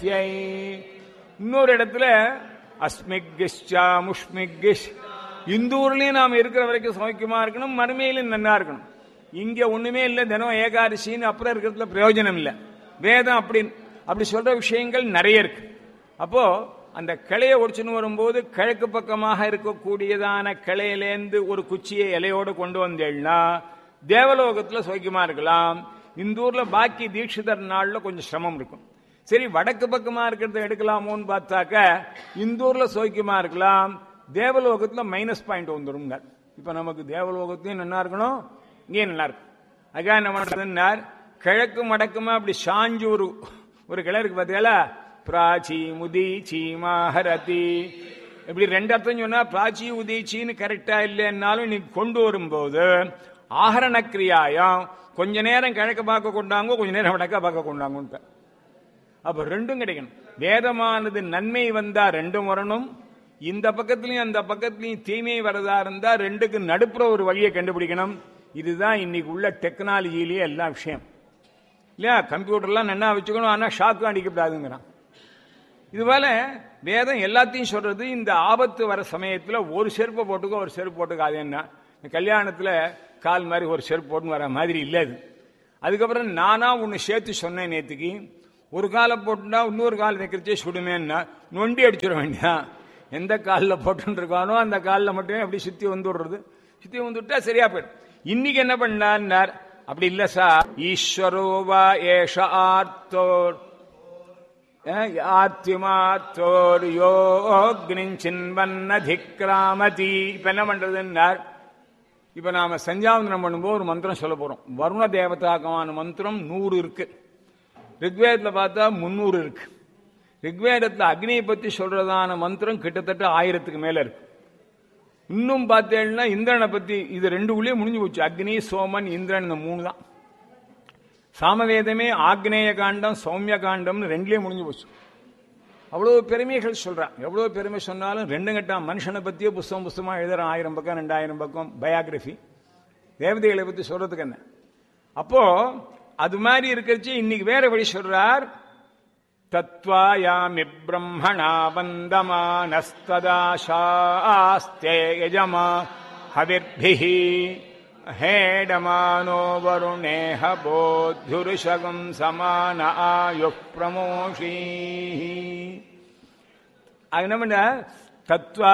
யை. இன்னொரு இடத்துல அஸ்மிகிஷ்சா முஷ்மிகிஷ் இந்த ஊர்லயும் நாம் இருக்கிற வரைக்கும் சௌக்கியமா இருக்கணும் மறுமையிலும் நன்னா இருக்கணும் இங்க ஒண்ணுமே இல்லை தினம் ஏகாதசின்னு அப்புறம் இருக்கிறதுல பிரயோஜனம் இல்லை வேதம் அப்படி அப்படி சொல்ற விஷயங்கள் நிறைய இருக்கு அப்போ அந்த கிளையை ஒடிச்சுன்னு வரும்போது கிழக்கு பக்கமாக இருக்கக்கூடியதான கிளையிலேந்து ஒரு குச்சியை இலையோடு கொண்டு வந்தேன்னா தேவலோகத்துல சௌக்கியமா இருக்கலாம் இந்த ஊர்ல பாக்கி தீட்சிதர் நாள்ல கொஞ்சம் சிரமம் இருக்கும் சரி வடக்கு பக்கமா இருக்கிறத எடுக்கலாமோன்னு பார்த்தாக்க இந்த ஊர்ல சௌக்கியமா இருக்கலாம் தேவலோகத்துல மைனஸ் பாயிண்ட் வந்துடும் இப்ப நமக்கு தேவலோகத்தையும் நல்லா இருக்கணும் இங்கேயும் நல்லா இருக்கும் அதுக்காக என்ன பண்றதுன்னார் கிழக்கு மடக்குமா அப்படி சாஞ்சு ஒரு ஒரு கிளை இருக்கு பார்த்தீங்களா பிராச்சி முதிச்சி மாஹரதி இப்படி ரெண்டு அர்த்தம் சொன்னா பிராச்சி உதீச்சின்னு கரெக்டா இல்லைன்னாலும் நீ கொண்டு வரும்போது ஆகரண கிரியாயம் கொஞ்ச நேரம் கிழக்க பார்க்க கொண்டாங்க கொஞ்ச நேரம் வடக்க பார்க்க கொண்டாங்க அப்ப ரெண்டும் கிடைக்கணும் வேதமானது நன்மை வந்தா ரெண்டும் வரணும் இந்த பக்கத்துலயும் அந்த பக்கத்துலயும் தீமை வரதா இருந்தா ரெண்டுக்கு நடுப்புற ஒரு வழியை கண்டுபிடிக்கணும் இதுதான் இன்னைக்கு உள்ள டெக்னாலஜிலேயே எல்லா விஷயம் இல்லையா கம்ப்யூட்டர்லாம் நன்னா வச்சுக்கணும் ஆனா ஷாக்கு அடிக்கப்படாதுங்கிறான் இதுபோல வேதம் எல்லாத்தையும் சொல்றது இந்த ஆபத்து வர சமயத்துல ஒரு செருப்பை போட்டுக்கோ ஒரு செருப்பு போட்டுக்கோ அது என்ன இந்த கல்யாணத்துல கால் மாதிரி ஒரு செருப்பு போட்டுன்னு வர மாதிரி இல்லை அது அதுக்கப்புறம் நானா ஒன்னு சேர்த்து சொன்னேன் நேத்துக்கு ஒரு காலை போட்டுனா இன்னொரு கால் வைக்கிறச்சே சுடுமேன்னா நொண்டி அடிச்சிட வேண்டியதான் எந்த காலில் போட்டுன்னு இருக்கானோ அந்த காலில் மட்டுமே அப்படி சுத்தி வந்துடுறது சுத்தி வந்துட்டா சரியா போயிடும் இன்னைக்கு என்ன பண்ணார் அப்படி இல்ல சார் ஈஸ்வரோவா ஏஷ ஆர்த்தோர் ஆத்திமாத்தோர் யோக்னிஞ்சின்வன்னதிக்ராமதி இப்ப என்ன பண்றதுன்னார் இப்ப நாம சஞ்சாவந்தனம் பண்ணும்போது ஒரு மந்திரம் சொல்ல போறோம் வருண தேவதாகமான மந்திரம் நூறு இருக்கு ரிக்வேதத்துல பார்த்தா முன்னூறு இருக்கு ரிக்வேதத்துல அக்னியை பத்தி சொல்றதான மந்திரம் கிட்டத்தட்ட ஆயிரத்துக்கு மேல இருக்கு இன்னும் பார்த்தேன்னா இந்திரனை பத்தி இது ரெண்டுக்குள்ளேயே முடிஞ்சு போச்சு அக்னி சோமன் இந்திரன் இந்த மூணு தான் சாமவேதமே ஆக்னேய காண்டம் சௌமிய காண்டம்னு ரெண்டுலயே முடிஞ்சு போச்சு அவ்வளவு பெருமைகள் சொல்றான் எவ்வளவு பெருமை சொன்னாலும் ரெண்டு கட்டம் மனுஷனை பத்தியே புஸ்தகம் புஸ்தமா எழுதுறான் ஆயிரம் பக்கம் ரெண்டாயிரம் பக்கம் பயோகிராஃபி தேவதைகளை பத்தி சொல்றதுக்கு என்ன அப்போ அது மாதிரி இருக்கிறச்சு இன்னைக்கு வேற வழி சொல்றார் தத்வாயாமி பிரம்மணா வந்தமானஸ்ததாசாஸ்தே யஜமா ஹவிர்பிஹி हेडमानो वरुणेह बोध्युरुषगम् समान आयुः प्रमोषीः அது என்ன பண்ண தத்வா